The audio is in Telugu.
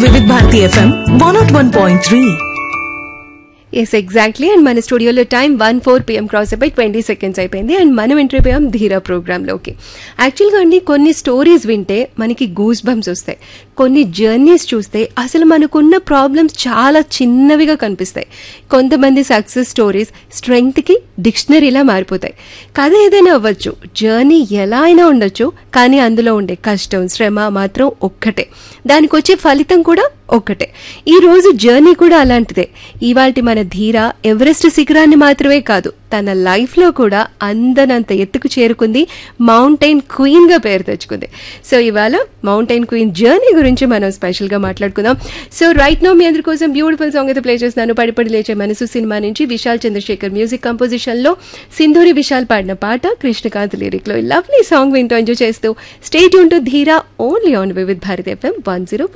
వివిధ Bharati FM one naught one point three yes exactly and మన స్టూడియోలో time one four PM cross అయిపోయి ట్వంటీ సెకండ్స్ అయిపోయింది అండ్ మనం ఎంట్రీ పోయాం ధీరా ప్రోగ్రాంలోకి యాక్చువల్గా అండి కొన్ని స్టోరీస్ వింటే మనకి గూస్ బంప్స్ వస్తాయి కొన్ని జర్నీస్ చూస్తే అసలు మనకున్న ప్రాబ్లమ్స్ చాలా చిన్నవిగా కనిపిస్తాయి కొంతమంది సక్సెస్ స్టోరీస్ స్ట్రెంగ్త్కి డిక్షనరీలా మారిపోతాయి కథ ఏదైనా అవ్వచ్చు జర్నీ ఎలా అయినా ఉండొచ్చు కానీ అందులో ఉండే కష్టం శ్రమ మాత్రం ఒక్కటే దానికి వచ్చే ఫలితం కూడా ఒక్కటే ఈ రోజు జర్నీ కూడా అలాంటిదే ఇవాల్టి మన ధీర ఎవరెస్ట్ శిఖరాన్ని మాత్రమే కాదు తన లైఫ్ లో కూడా అందనంత ఎత్తుకు చేరుకుంది మౌంటైన్ క్వీన్ గా పేరు తెచ్చుకుంది సో ఇవాళ మౌంటైన్ క్వీన్ జర్నీ గురించి మనం స్పెషల్ గా మాట్లాడుకుందాం సో రైట్ నో మీ అందరి కోసం బ్యూటిఫుల్ సాంగ్ అయితే ప్లే చేస్తున్నాను పడిపడి లేచే మనసు సినిమా నుంచి విశాల్ చంద్రశేఖర్ మ్యూజిక్ కంపోజిషన్ లో సింధూరి విశాల్ పాడిన పాట కృష్ణకాంత్ లిరిక్ లో లవ్లీ సాంగ్ వింటూ ఎంజాయ్ చేస్తూ స్టేట్ యూన్ to Dheera only on Vividh Bharat FM one zero